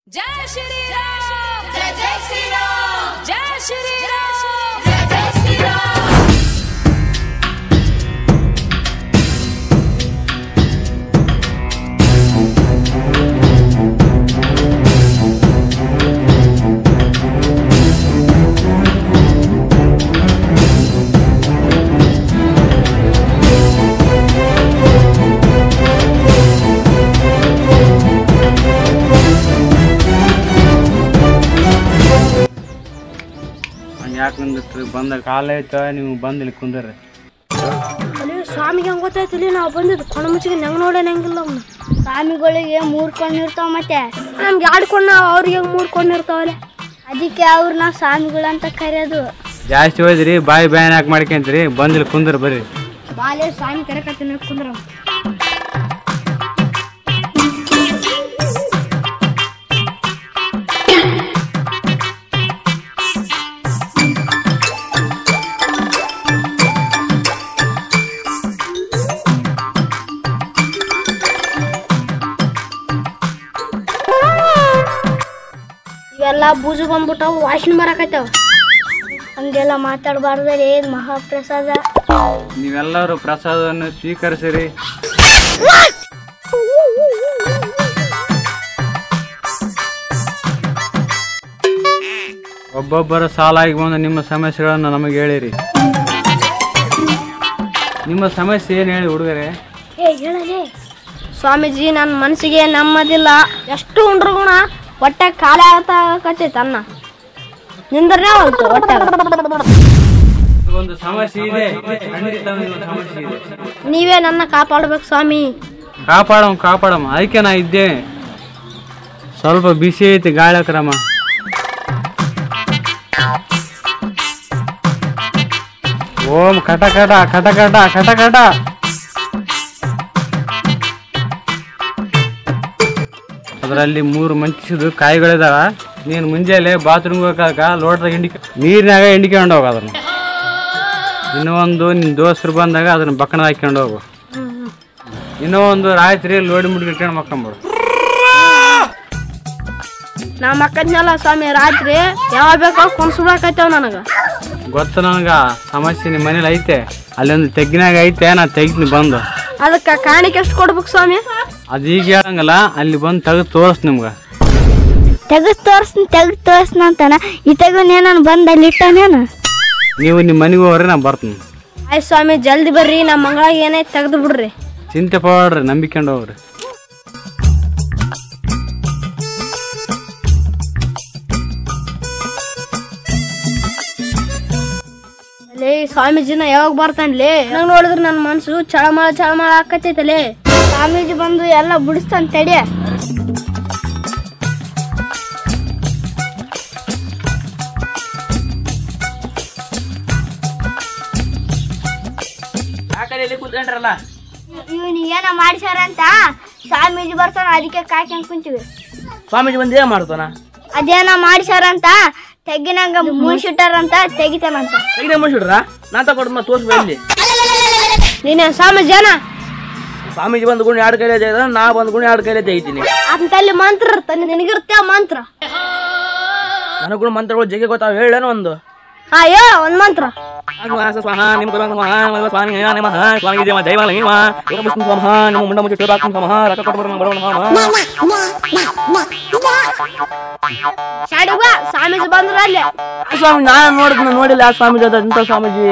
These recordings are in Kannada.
जय श्री राम जय जय श्री राम जय श्री राम जय जय श्री राम ಹಂಗೆ ಯಾಕೆ ನಿಂದಿರ್ತೀರಿ ಬಂದ ಕಾಲ ಐತ ನೀವು ಬಂದು ಇಲ್ಲಿ ಕುಂದ್ರಿ ಅಲ್ಲಿ ಸ್ವಾಮಿಗೆ ಹೆಂಗ್ ಗೊತ್ತಾಯ್ತಿಲ್ಲ ನಾವು ಬಂದಿದ್ದು ಕೊಣ ಮುಚ್ಚಿಗೆ ನಂಗೆ ನೋಡೋಣ ಹೆಂಗಿಲ್ಲ ಅವ್ನು ಸ್ವಾಮಿಗಳಿಗೆ ಮೂರು ಕಣ್ಣು ಇರ್ತಾವ ಮತ್ತೆ ನಮ್ಗೆ ಎರಡು ಕೊಂಡು ಅವ್ರಿಗೆ ಮೂರು ಕೊಂಡು ಇರ್ತಾವಲ್ಲ ಅದಕ್ಕೆ ಅವ್ರನ್ನ ಸ್ವಾಮಿಗಳು ಅಂತ ಕರೆಯೋದು ಜಾಸ್ತಿ ಹೋದ್ರಿ ಬಾಯಿ ಬ್ಯಾನ್ ಯಾಕೆ ಮಾಡ್ಕೊಂತೀರಿ ಬಂದು ಇಲ್ಲಿ ಕುಂದ್ರ ಬರ್ರಿ ಬಾಲೆ ಸ್ವಾಮಿ ಕರೆಕತ್ತೀನಿ ಕುಂದ್ರ ಇವೆಲ್ಲ ಬೂಜು ಬಂದ್ಬಿಟ್ಟವು ವಾಸನೆ ಬರಕತ್ತಾವ ಹಂಗೆಲ್ಲ ಮಾತಾಡಬಾರ್ದ್ರೆ ಏನ್ ಮಹಾಪ್ರಸಾದ ನೀವೆಲ್ಲರೂ ಪ್ರಸಾದವನ್ನು ಸ್ವೀಕರಿಸಿರಿ ಒಬ್ಬೊಬ್ಬರ ಸಾಲಾಗಿ ಬಂದು ನಿಮ್ಮ ಸಮಸ್ಯೆಗಳನ್ನು ನಮಗೆ ಹೇಳಿರಿ ನಿಮ್ಮ ಸಮಸ್ಯೆ ಏನು ಹೇಳಿ ಹುಡುಗರೇ ಏ ಹೇಳಲೇ ಸ್ವಾಮೀಜಿ ನನ್ನ ಮನಸ್ಸಿಗೆ ನೆಮ್ಮದಿಲ್ಲ ಎಷ್ಟು ಉಂಡ್ರು ಗುಣ ಹೊಟ್ಟೆ ಖಾಲಿ ಆಗತ್ತೈತೆ ಅನ್ನ ನಿಂದ್ರನೇ ಹೊಲ್ತು ಹೊಟ್ಟೆ ಒಂದು ಸಮಸ್ಯೆ ಇದೆ ಖಂಡಿತ ಒಂದು ಸಮಸ್ಯೆ ಇದೆ ನೀವೇ ನನ್ನ ಕಾಪಾಡ್ಬೇಕು ಸ್ವಾಮಿ ಕಾಪಾಡಮ್ ಕಾಪಾಡಮ್ ಅದಕ್ಕೆ ನಾ ಇದ್ದೇನೆ ಸ್ವಲ್ಪ ಬಿಸಿ ಐತಿ ಗಾಳಿ ಕ್ರಮ ಓಂ ಕಟ ಕಟ ಕಟ ಕಟ ಕಟ ಕಟ ಅದರಲ್ಲಿ ಮೂರು ಮಂಚಿಸಿದ ಕಾಯಿಗಳಿದಾವ ನೀನು ಮುಂಜಾನೆ ಬಾತ್ರೂಮ್ ಹೋಗಾಕ ಲೋಟದಾಗ ಹಿಂಡಿಕ ನೀರಿನಾಗ ಹಿಂಡಿಕೊಂಡು ಹೋಗ ಅದನ್ನ ಇನ್ನೂ ಒಂದು ನಿನ್ನ ದೋಸ್ತರು ಬಂದಾಗ ಅದನ್ನ ಬಕ್ಕಣದ ಹಾಕ್ಕೊಂಡು ಹೋಗು ಇನ್ನೂ ಒಂದು ರಾತ್ರಿ ಲೋಡಿ ಮುಡ್ಗಿಟ್ಕೊಂಡು ಮಕ್ಕಂಬಿಡು ನಾ ಮಕ್ಕದ್ನಲ್ಲ ಸ್ವಾಮಿ ರಾತ್ರಿ ಯಾವಾಗ ಬೇಕೋ ಕುಣ್ಸ್ಬಿಡಕೈತೇವ್ ನನಗೆ ಗೊತ್ತು ನನಗ ಸಮಸ್ಯೆ ನಿಮ್ಮ ಮನೇಲಿ ಐತೆ ಅಲ್ಲೊಂದು ತೆಗ್ಗಿನಾಗ ಐತೆ ನಾ ತೆಗ್ತೀನಿ ಬಂದು ಅದಕ್ಕೆ ಕಾಣಿಕೆ ಎಷ್ಟು ಕೊಡ್ಬೇಕು ಸ್ವಾಮಿ ಅದು ಈಗ ಹೇಳಂಗಲ್ಲ ಅಲ್ಲಿ ಬಂದು ತೆಗೆದು ತೋರಿಸ್ ನಿಮ್ಗೆ ತೆಗದ್ ತೋರ್ಸ್ನ ತೆಗ್ದು ತೋರ್ಸ್ನ ಅಂತಾನ ಈ ತೆಗನೇನ ಬಂದ ಅಲ್ಲಿ ಇಟ್ಟನೇನ ನೀವು ನಿಮ್ಮ ಮನೆಗೆ ಹೋಗ್ರಿ ನಾ ಬರ್ತೀನಿ ಆಯ್ತು ಸ್ವಾಮಿ ಜಲ್ದಿ ಬರ್ರಿ ನಮ್ಮ ಮಂಗಳಾಗ ಏನೈತೆ ತೆಗ್ದು ಬಿಡ್ರಿ ಚಿಂತೆ ಪಡ್ರಿ ನಂಬಿಕೊಂಡು ಹೋಗ್ರಿ ಲೇ ಸ್ವಾಮೀಜಿನ ಯಾವಾಗ ಬರ್ತಾನ್ಲೇ ನಂಗೆ ನೋಡಿದ್ರೆ ನನ್ನ ಮನಸ್ಸು ಚಳಮಳ ಚಳಮಳ ಆಕತೈತಲೇ ಸ್ವಾಮೀಜಿ ಬಂದು ಎಲ್ಲ ಬಿಡಿಸ್ತಾನ ತಡಿ ಇವನು ಏನ ಮಾಡ್ಸ್ಯಾರ ಅಂತ ಸ್ವಾಮೀಜಿ ಬರ್ತಾನ ಅದಕ್ಕೆ ಕಾಯ್ಕೊಂಡ್ ಕುಂತೀವಿ ಸ್ವಾಮೀಜಿ ಬಂದು ಏನು ಮಾಡ್ತಾನ ಅದೇನ ಮಾಡ್ಸ್ಯಾರ ಅಂತ ತೆಗಿನಂಗ ಮುಳ್ಸಿಟ್ಟಾರಂತ ತೆಗಿತಾನಂತ ತೆಗಿದೆ ಮುಗಿಸಿಡ್ರ ನಾ ತಗೊಂಡು ಮತ್ತೆ ತೋರಿಸ್ಬ ಇಲ್ಲಿ ನೀನೇ ಸ್ವಾಮೀಜನ ಸ್ವಾಮೀಜಿ ಬಂದು ಗುಣಿ ಎರಡು ಕೈಲೇ ತೆಗೆದ ನಾ ಬಂದು ಗುಣಿ ಎರಡು ಕೈಲೇ ತೆಗಿತೀನಿ ಅಂತಲ್ಲಿ ಮಂತ್ರ ಇರ್ತಾನೆ ನಿನಗಿರುತ್ತೆ ಆ ಮಂತ್ರ ನನಗೂ ಕೂಡ ಮಂತ್ರಗಳು ಜಗ್ಗೆ ಗೊತ್ತಾವ ಹೇಳೇನೋ ಒಂದು ಹಾ ಹೇಳ ಒಂದ್ ಮಂತ್ರ ಸ್ವಾಹ ಸ್ವಾಹ ನಿಮ್ಮ ಕುಲ ಸ್ವಾಹ ನಿಮ್ಮ ಸ್ವಾಮಿ ನಮಃ ಸ್ವಾಮಿ ದೇವ ದೈವ ಲಂಗಿಮ ಯೋಗ ಮುಸ್ಲಿಂ ಸ್ವಾಹ ನಿಮ್ಮ ಮುಂಡ ಮುಚ್ಚಿ ಬಾಕು ಸ್ವಾಹ ರಕ ಕೊಟ್ಟು ಬರೋಣ ಬರೋಣ ಶಾಡಿ ಬಾ ಸ್ವಾಮೀಜಿ ಬಂದ್ರ ಅಲ್ಲಿ ಸ್ವಾಮಿ ನಾನು ನೋಡಿದ್ನ ನೋಡಿಲ್ಲ ಆ ಸ್ವಾಮೀಜಿ ಅದ ಇಂಥ ಸ್ವಾಮೀಜಿ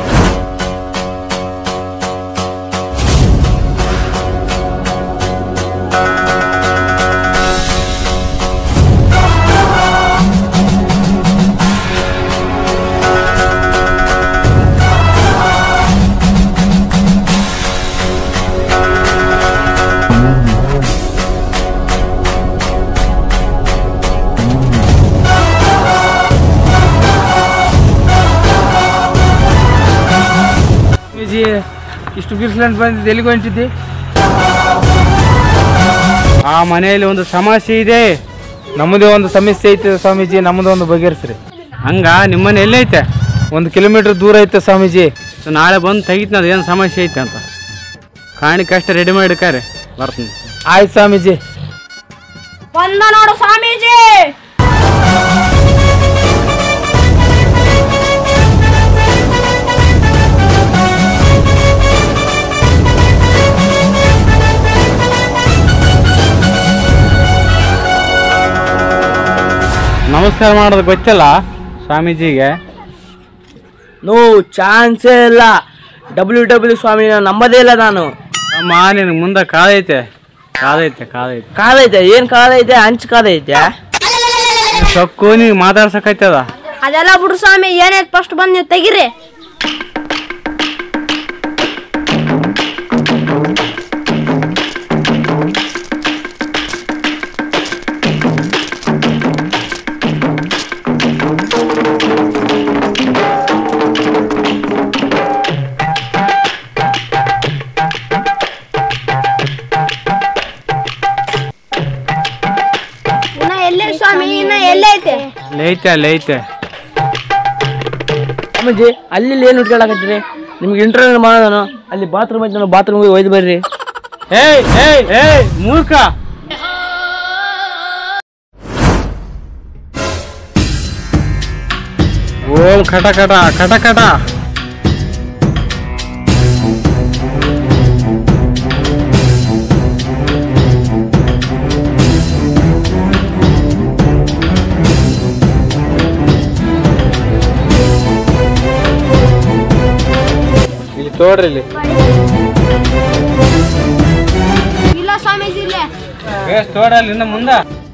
ಸ್ವಾಮೀಜಿ ಇಷ್ಟು ಬಿರ್ಸ್ಲಂಟ್ ಬಂದಿದ್ದು ಎಲ್ಲಿಗೆ ಹೊಂಟಿದ್ದಿ ಆ ಮನೆಯಲ್ಲಿ ಒಂದು ಸಮಸ್ಯೆ ಇದೆ ನಮ್ಮದೇ ಒಂದು ಸಮಸ್ಯೆ ಐತೆ ಸ್ವಾಮೀಜಿ ನಮ್ಮದು ಒಂದು ಬಗೆಹರಿಸ್ರಿ ಹಂಗ ನಿಮ್ಮನೆ ಎಲ್ಲೈತೆ ಒಂದು ಕಿಲೋಮೀಟರ್ ದೂರ ಐತೆ ಸ್ವಾಮೀಜಿ ಸೊ ನಾಳೆ ಬಂದು ತೆಗಿತೀನಿ ಅದು ಏನು ಸಮಸ್ಯೆ ಐತೆ ಅಂತ ಕಾಣಿಕೆ ಅಷ್ಟೇ ರೆಡಿ ಮಾಡಿ ಇಡ್ಕಾರೆ ಬರ್ತೀನಿ ಆಯ್ತು ಸ್ವಾಮೀಜಿ ಬಂದ ನೋಡು ಸ್ವಾಮೀಜಿ ನಮಸ್ಕಾರ ಮಾಡೋದು ಗೊತ್ತಿಲ್ಲ ಸ್ವಾಮೀಜಿಗೆ ನೋ ಚಾನ್ಸೇ ಇಲ್ಲ ಡಬ್ಲ್ಯೂ ಡಬ್ಲ್ಯೂ ಸ್ವಾಮಿ ನಂಬದೇ ಇಲ್ಲ ನಾನು ಅಮ್ಮ ನಿನ್ ಮುಂದೆ ಕಾದೈತೆ ಕಾದೈತೆ ಕಾದೈತೆ ಕಾದೈತೆ ಏನ್ ಕಾದೈತೆ ಹಂಚ್ ಕಾದೈತೆ ಸೊಕ್ಕು ನೀವು ಮಾತಾಡ್ಸಕೈತದ ಅದೆಲ್ಲ ಬಿಡು ಸ್ವಾಮಿ ಏನೈತ್ ಫಸ್ಟ್ ಬಂದ್ ನೀವು ತೆಗಿರಿ ಇನ್ನ ಎಲ್ಲೇ ಸ್ವಾಮಿ ಇನ್ನ ಎಲ್ಲೇ ಐತೆ ಲೈತೆ ಲೈತೆ ಸ್ವಾಮೀಜಿ ಅಲ್ಲಿ ಇಲ್ಲಿ ಏನು ಇಟ್ಕೊಳಕತ್ತೀರಿ ನಿಮ್ಗೆ ಇಂಟರ್ವ್ಯೂ ಮಾಡೋಣ ಅಲ್ಲಿ ಬಾತ್ರೂಮ್ ಐತೆ ನಾನು ಬಾತ್ರೂಮ್ಗೆ ಒಯ್ದು ಬರ್ರಿ ಏಯ್ ಏಯ್ ಏಯ್ ಮೂರ್ಖ ಓಂ ಕಟ ಕಟ ಕಟ ಕಟ ಇಲ್ಲಿ ತೋಡ್ರಿ ಇಲ್ಲಿ ಇಲ್ಲ ಸ್ವಾಮೀಜಿ ಇಲ್ಲೇ ಬೇಸ್ ತೋಡಲ್ಲ ಇನ್ನು ಮುಂದ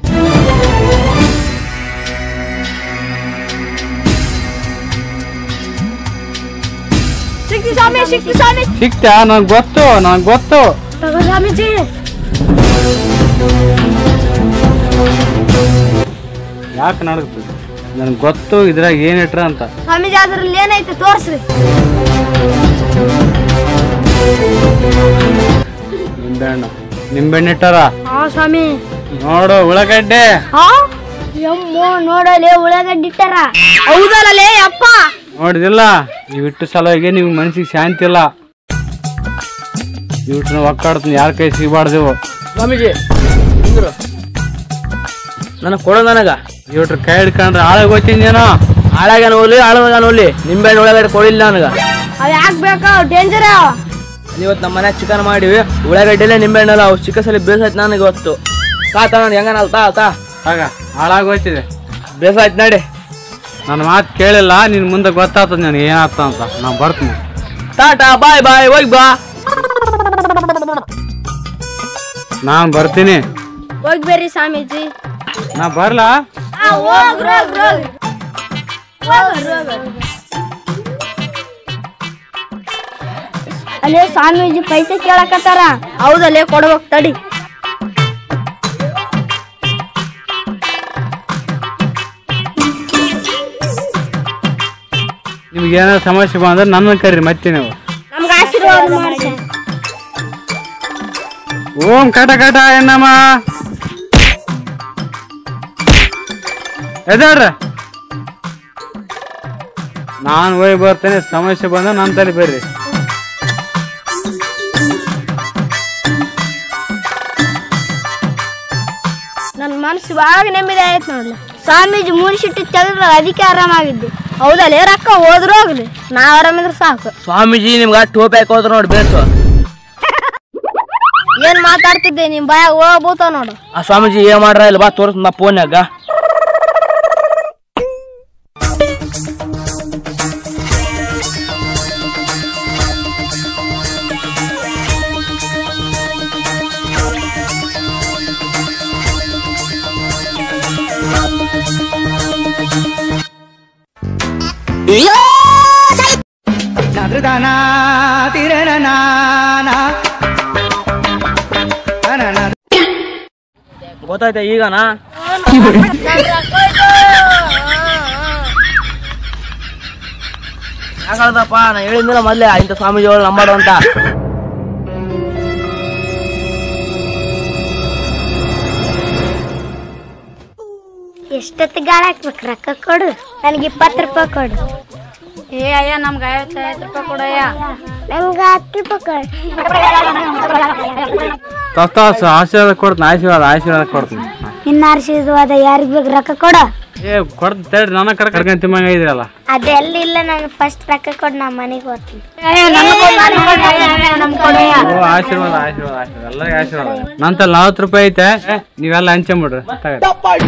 ಸಿಕ್ತಿ ಸ್ವಾಮಿ ಸಿಕ್ತಿ ಸ್ವಾಮಿ ಸಿಕ್ತ ನನಗೆ ಗೊತ್ತು ನನಗೆ ಗೊತ್ತು ತಗೋ ಸ್ವಾಮೀಜಿ ಯಾಕೆ ನಡಗ್ತದೆ ನನಗೆ ಗೊತ್ತು ಇದ್ರಾಗ ಏನು ಇಟ್ರ ಅಂತ ಸ್ವಾಮೀಜಿ ಅದ್ರಲ್ಲಿ ಏನೈತೆ ತೋರ್ಸ್ರಿ ನಿಂಬೆಹಣ್ಣು ನಿಂಬೆಹಣ್ಣು ಇಟ್ಟಾರ ಹಾ ಸ್ವಾಮಿ ನೋಡು ಉಳ್ಳಾಗಡ್ಡೆ ಹಾ ಯಮ್ಮೋ ನೋಡಲೆ ಉಳ್ಳಾಗಡ್ಡಿ ಇಟ್ಟಾರ ಹೌದಲ್ಲೇ ಅಪ್ಪ ನೋಡಿದಿಲ್ಲ ಇವಿಟ್ಟು ಸಲುವಾಗಿ ನಿಮ್ಗೆ ಮನ್ಸಿಗೆ ಶಾಂತಿ ಇಲ್ಲ ಇವಿಟ್ಟು ಒಕ್ಕಾಡ್ತೀನಿ ಯಾರ ಕೈ ಸಿಗಬಾರ್ದೆವು ಸ್ವಾಮೀಜಿ ನಿಂದ್ರು ನನಗೆ ಕೊಡೋ ನನಗ ಇವ್ರ ಕೈ ಹಿಡ್ಕೊಂಡ್ರೆ ಆಳಾಗ ಹೋಗ್ತೀನೇನೋ ಹಾಳಾಗ್ಯಾನ ಹೋಗ್ಲಿ ಹಾಳಾಗ್ಯಾನ ಹೋಗ್ಲಿ ನಿಂಬೆಹಣ್ಣು ಒಳಗಡೆ ಕೊಡಿಲ್ಲ ನನಗ ಅವ್ ಯಾಕೆ ಬೇಕು ಡೇಂಜರ್ ಅವ ಇವತ್ತು ನಮ್ಮ ಮನ್ಯಾಗ ಚಿಕನ್ ಮಾಡಿವಿ ಉಳ್ಳಾಗಡ್ಡೆಲೆ ನಿಂಬೆಹಣ್ಣಲ್ಲ ಅವು ಚಿಕ್ಕಸಲಿ ಬೇಸಾಯ್ತು ನನಗೆ ಇವತ್ತು ತಾ ತಾ ನಾನು ಹೆಂಗನಲ್ಲ ತಾ ತಾ ಆಗ ಹಾಳಾಗಿ ಹೋಗ್ತಿದೆ ಬೇಸಾಯ್ತು ನಡಿ ನನ್ನ ಮಾತು ಕೇಳಿಲ್ಲ ನಿನ್ ಮುಂದೆ ಗೊತ್ತಾಗ್ತದೆ ನನಗೆ ಏನಾಗ್ತ ಅಂತ ನಾನು ಬರ್ತೀನಿ ಟಾಟಾ ಬಾಯ್ ಬಾಯ್ ಹೋಗಿ ಬಾ ನಾನು ಬರ್ತೀನಿ ಹೋಗಿ ಬರ್ರಿ ಸ್ವಾಮೀಜಿ ನಾ ಬರ್ಲಾ ಹೋಗ್ರಿ ಹೋಗ್ರಿ ಅಲ್ಲೇ ಸ್ವಾಮೀಜಿ ಪೈಸೆ ಕೇಳಕತ್ತಾರ ಹೌದಲ್ಲೇ ಕೊಡ್ಬೇಕು ತಡಿ ನಿಮ್ಗೆ ಏನಾದ್ರು ಸಮಸ್ಯೆ ಬಂದ್ರೆ ನನ್ನ ಕರೀರಿ ಮತ್ತೆ ನೀವು ನಮ್ಗೆ ಆಶೀರ್ವಾದ ಮಾಡಿ ಓಂ ಕಟ ಕಟ ಎನ್ನಮ್ಮ ಎದಾಡ್ರ ನಾನು ಹೋಗಿ ಬರ್ತೇನೆ ಸಮಸ್ಯೆ ಬಂದ ನನ್ನ ತಲೆ ಬರ್ರಿ ನನ್ನ ಮನಸ್ಸು ಇವಾಗ ನೆಮ್ಮದಿ ಆಯ್ತು ನೋಡ್ಲಿ ಸ್ವಾಮೀಜಿ ಮುನ್ಸಿಟ್ಟು ತೆಗೆದ್ರ ಅದಕ್ಕೆ ಆರಾಮಾಗಿದ್ದು ಹೌದಲ್ಲೇ ರೊಕ್ಕ ಹೋದ್ರು ಹೋಗ್ಲಿ ನಾವ್ ಆರಾಮಿದ್ರೆ ಸಾಕು ಸ್ವಾಮೀಜಿ ನಿಮ್ಗೆ ಟೋಪಿ ಹಾಕೋದ್ರ ನೋಡಿ ಬೇಸು ಏನ್ ಮಾತಾಡ್ತಿದ್ದೆ ನಿಮ್ ಬಾಯಾಗ ಹೋಗ್ಬೋತಾವ ನೋಡು ಆ ಸ್ವಾಮೀಜಿ ಏನ್ ಮಾಡ್ರ ಇಲ್ಲ ಬಾ ತೋರಿಸ್ ನಾ ಫೋನ್ಯಾಗ ಗೊತ್ತಾಯ್ತಾ ಈಗನಾ ಯಾಕಂದಪ್ಪ ನಾ ಹೇಳಿದ್ನಿಲ್ಲ ಮೊದ್ಲೇ ಇಂಥ ಸ್ವಾಮೀಜಿಗಳು ನಂಬಾಡು ಅಂತ ಎಷ್ಟೊತ್ತಿಗೆ ಗಾಳ ಹಾಕ್ಬೇಕು ರೊಕ್ಕ ಕೊಡು ನನಗೆ ಇಪ್ಪತ್ತು ರೂಪಾಯಿ ಕೊಡು ಏ ಅಯ್ಯ ನಮ್ಗೆ ಐವತ್ತು ಐವತ್ತು ರೂಪಾಯಿ ಕೊಡಯ್ಯ ನಮ್ಗೆ ಹತ್ತು ರೂಪಾಯಿ ಕೊಡು ತಸ್ತಾಸ ಆಶೀರ್ವಾದ ಕೊಡ್ತೀನಿ ಆಶೀರ್ವಾದ ಆಶೀರ್ವಾದ ಕೊಡ್ತೀನಿ ನಿನ್ನ ಆರಿಸಿದ್ರು ಅದ ಯಾರಿಗ್ ಬೇಕು ರೊಕ್ಕ ಕೊಡ ಏ ಕೊಡ್ತ ತಡ್ರಿ ನನ್ನ ಕಡೆ ಕರ್ಕೊಂಡ್ ತಿಮ್ಮಂಗ ಇದ್ರಲ್ಲ ಅದೆಲ್ಲ ಇಲ್ಲ ನಾನು ಫಸ್ಟ್ ರೊಕ್ಕ ಕೊಡ್ ನಾ ಮನೆಗೆ ಹೋಗ್ತೀನಿ ಓ ಆಶೀರ್ವಾದ ಆಶೀರ್ವಾದ ಆಶೀರ್ವಾದ ಎಲ್ಲರಿಗೂ ಆಶೀರ್ವಾದ ನಂತ ನಲ್ವತ್ತು ರೂಪಾಯಿ ಐತೆ ನೀವೆಲ್ಲ ಹಂಚಂಬಿಡ್ರಿ ತಗೊಳ್ಳಿ.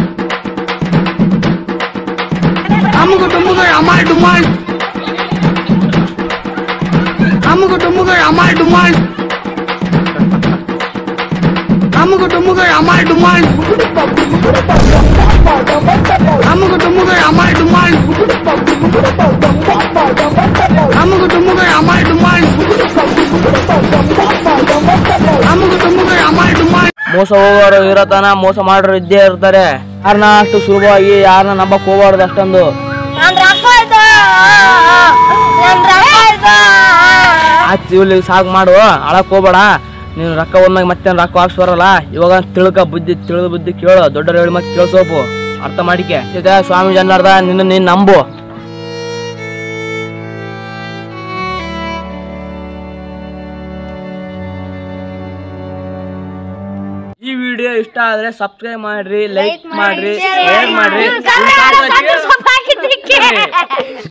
ಮೋಸ ಹೋಗೋರು ಇರತನ ಮೋಸ ಮಾಡೋರು ಇದ್ದೇ ಇರ್ತಾರೆ ಯಾರನ್ನ ಅಷ್ಟು ಸುಲಭವಾಗಿ ಯಾರನ್ನ ನಂಬಕ್ ಹೋಗ್ಬಾರ್ದು ಅಷ್ಟೊಂದು ಆಯ್ತು ಇಲ್ಲಿ ಸಾಕು ಮಾಡು ಅಳಕ್ ಹೋಗ್ಬೇಡ ನೀನು ರೊಕ್ಕ ಒಂದಾಗ ಮತ್ತೆ ರೊಕ್ಕ ಹಾಕ್ಸ್ ಬರಲ್ಲ ಇವಾಗ ತಿಳ್ಕ ಬುದ್ಧಿ ತಿಳಿದ ಬುದ್ಧಿ ಕೇಳು ದೊಡ್ಡವ್ರು ಹೇಳಿ ಮತ್ತೆ ಕೇಳಿಸೋಪು ಅರ್ಥ ಮಾಡಿಕೆ ಇದೆ ಸ್ವಾಮಿ ಜನಾರ್ದ ನಿನ್ನ ನೀನ್ ನಂಬು ಈ ವಿಡಿಯೋ ಇಷ್ಟ ಆದ್ರೆ ಸಬ್ಸ್ಕ್ರೈಬ್ ಮಾಡ್ರಿ ಲೈಕ್ ಮಾಡ್ರಿ ಶೇರ್ ಮಾಡ್ರಿ